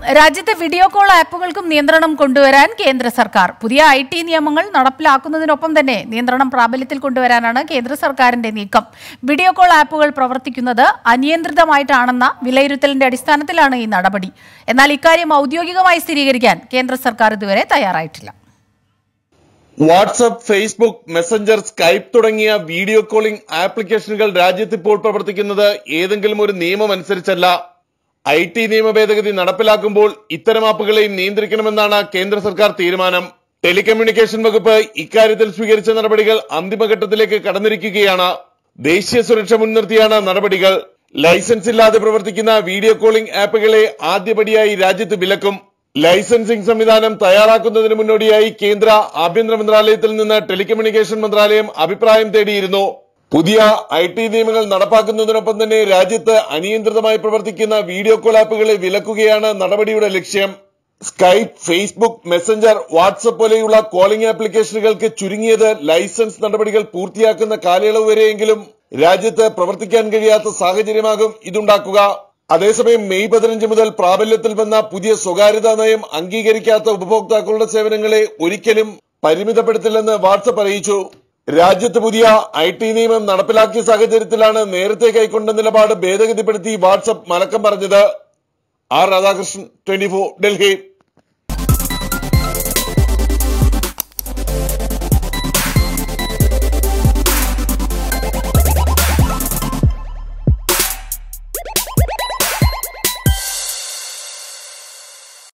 രാജ്യത്തെ video call ആപ്പുകൾക്കും നിയന്ത്രണം കൊണ്ടുവരാൻ കേന്ദ്ര സർക്കാർ പുതിയ ഐ ടി നിയമങ്ങൾ നടപ്പിലാക്കുന്നതിനൊപ്പം തന്നെ നിയന്ത്രണം പ്രാബല്യത്തിൽ കൊണ്ടുവരാനാണ് കേന്ദ്ര സർക്കാരിന്റെ നീക്കം വീഡിയോ കോൾ ആപ്പുകൾ പ്രവർത്തിക്കുന്നത് അനിയന്ത്രിതമായിട്ടാണെന്ന വിലയിരുത്തലിന്റെ അടിസ്ഥാനത്തിലാണ് ഈ നടപടി എന്നാൽ ഇക്കാര്യം ഔദ്യോഗികമായി സ്ഥിരീകരിക്കാൻ കേന്ദ്ര സർക്കാർ ഇതുവരെ തയ്യാറായിട്ടില്ല വാട്സപ്പ് ഫേസ്ബുക്ക് മെസ്സഞ്ചർ സ്കൈപ്പ് തുടങ്ങിയ വീഡിയോ കോളിംഗ് ആപ്ലിക്കേഷനുകൾ രാജ്യത്ത് ഇപ്പോൾ പ്രവർത്തിക്കുന്നത് ഏതെങ്കിലും ഒരു നിയമം അനുസരിച്ചല്ല ഐ ടി നിയമ ഭേദഗതി നടപ്പിലാക്കുമ്പോൾ ഇത്തരം ആപ്പുകളെയും നിയന്ത്രിക്കണമെന്നാണ് കേന്ദ്ര സർക്കാർ തീരുമാനം ടെലികമ്മ്യൂണിക്കേഷൻ വകുപ്പ് ഇക്കാര്യത്തിൽ സ്വീകരിച്ച നടപടികൾ അന്തിമഘട്ടത്തിലേക്ക് കടന്നിരിക്കുകയാണ് ദേശീയ സുരക്ഷ മുൻനിർത്തിയാണ് നടപടികൾ ലൈസൻസ് ഇല്ലാതെ പ്രവർത്തിക്കുന്ന വീഡിയോ കോളിംഗ് ആപ്പുകളെ ആദ്യപടിയായി രാജ്യത്ത് വിലക്കും ലൈസൻസിംഗ് സംവിധാനം തയ്യാറാക്കുന്നതിന് മുന്നോടിയായി കേന്ദ്ര ആഭ്യന്തര മന്ത്രാലയത്തിൽ നിന്ന് ടെലികമ്മ്യൂണിക്കേഷൻ മന്ത്രാലയം അഭിപ്രായം തേടിയിരുന്നു പുതിയ ഐ ടി നിയമങ്ങൾ നടപ്പാക്കുന്നതിനൊപ്പം തന്നെ രാജ്യത്ത് അനിയന്ത്രിതമായി പ്രവർത്തിക്കുന്ന വീഡിയോ കോൾ ആപ്പുകളെ വിലക്കുകയാണ് നടപടിയുടെ ലക്ഷ്യം സ്കൈപ്പ് ഫേസ്ബുക്ക് മെസ്സഞ്ചർ വാട്സപ്പ് പോലെയുള്ള കോളിംഗ് ആപ്ലിക്കേഷനുകൾക്ക് ചുരുങ്ങിയത് ലൈസൻസ് നടപടികൾ പൂർത്തിയാക്കുന്ന കാലയളവ് വരെയെങ്കിലും രാജ്യത്ത് പ്രവർത്തിക്കാൻ കഴിയാത്ത സാഹചര്യമാകും ഇതുണ്ടാക്കുക അതേസമയം മെയ് പതിനഞ്ച് മുതൽ പ്രാബല്യത്തിൽ വന്ന പുതിയ സ്വകാര്യതാ നയം അംഗീകരിക്കാത്ത ഉപഭോക്താക്കളുടെ സേവനങ്ങളെ ഒരിക്കലും പരിമിതപ്പെടുത്തില്ലെന്ന് വാട്സപ്പ് അറിയിച്ചു രാജ്യത്ത് പുതിയ ഐ ടി നിയമം നടപ്പിലാക്കിയ സാഹചര്യത്തിലാണ് നേരത്തെ കൈക്കൊണ്ട നിലപാട് ഭേദഗതിപ്പെടുത്തി വാട്സപ്പ് മലക്കം പറഞ്ഞത് ആർ രാധാകൃഷ്ണൻ ട്വന്റി ഡൽഹി